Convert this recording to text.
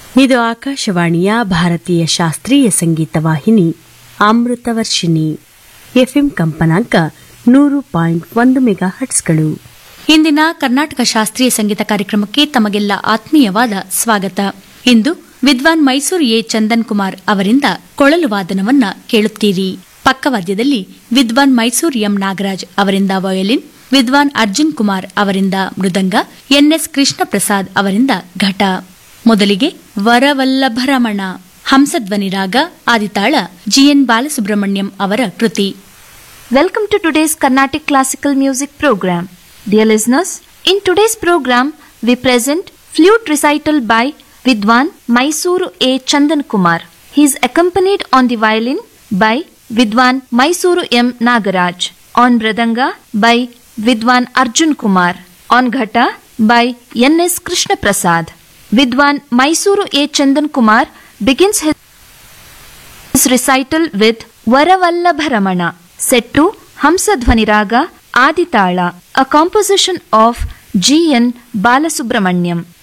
ಇದು ಆಕಾಶವಾಣಿಯ ಭಾರತೀಯ ಶಾಸ್ತ್ರೀಯ ಸಂಗೀತ ವಾಹಿನಿ ಅಮೃತವರ್ಷಿಣಿ ಎಫ್ಎಂ ಕಂಪನಾಂಕ ನೂರು ಪಾಯಿಂಟ್ ಒಂದು ಮೆಗಾ ಹಟ್ಸ್ಗಳು ಇಂದಿನ ಕರ್ನಾಟಕ ಶಾಸ್ತ್ರೀಯ ಸಂಗೀತ ಕಾರ್ಯಕ್ರಮಕ್ಕೆ ತಮಗೆಲ್ಲ ಆತ್ಮೀಯವಾದ ಸ್ವಾಗತ ಇಂದು ವಿದ್ವಾನ್ ಮೈಸೂರು ಎ ಚಂದನ್ ಕುಮಾರ್ ಅವರಿಂದ ಕೊಳಲು ವಾದನವನ್ನ ಕೇಳುತ್ತೀರಿ ಪಕ್ಕವಾದ್ಯದಲ್ಲಿ ವಿದ್ವಾನ್ ಮೈಸೂರು ಎಂ ನಾಗರಾಜ್ ಅವರಿಂದ ವಯೋಲಿನ್ ವಿದ್ವಾನ್ ಅರ್ಜುನ್ ಕುಮಾರ್ ಅವರಿಂದ ಮೃದಂಗ ಎನ್ಎಸ್ ಕೃಷ್ಣ ಪ್ರಸಾದ್ ಅವರಿಂದ ಘಟ ಮೊದಲಿಗೆ ವರವಲ್ಲಭರಮಣ ಹಂಸಧ್ವನಿ ರಾಗ ಆದಿತಾಳ ಜಿಎನ್ ಬಾಲಸುಬ್ರಹ್ಮಣ್ಯಂ ಅವರ ಕೃತಿ Welcome to today's Carnatic Classical Music program. Dear listeners, in today's program, we present flute recital by Vidwan Mysuru A. Chandan Kumar. He is accompanied on the violin by Vidwan Mysuru M. Nagaraj, on Mridanga by Vidwan Arjun Kumar, on Ghata by N.S. Krishna Prasad. Vidwan Mysuru A. Chandan Kumar begins his his recital with Varavallabharamana, set to Hamsadhvani Raga Aditala, a composition of G. N. Balasubramanyam.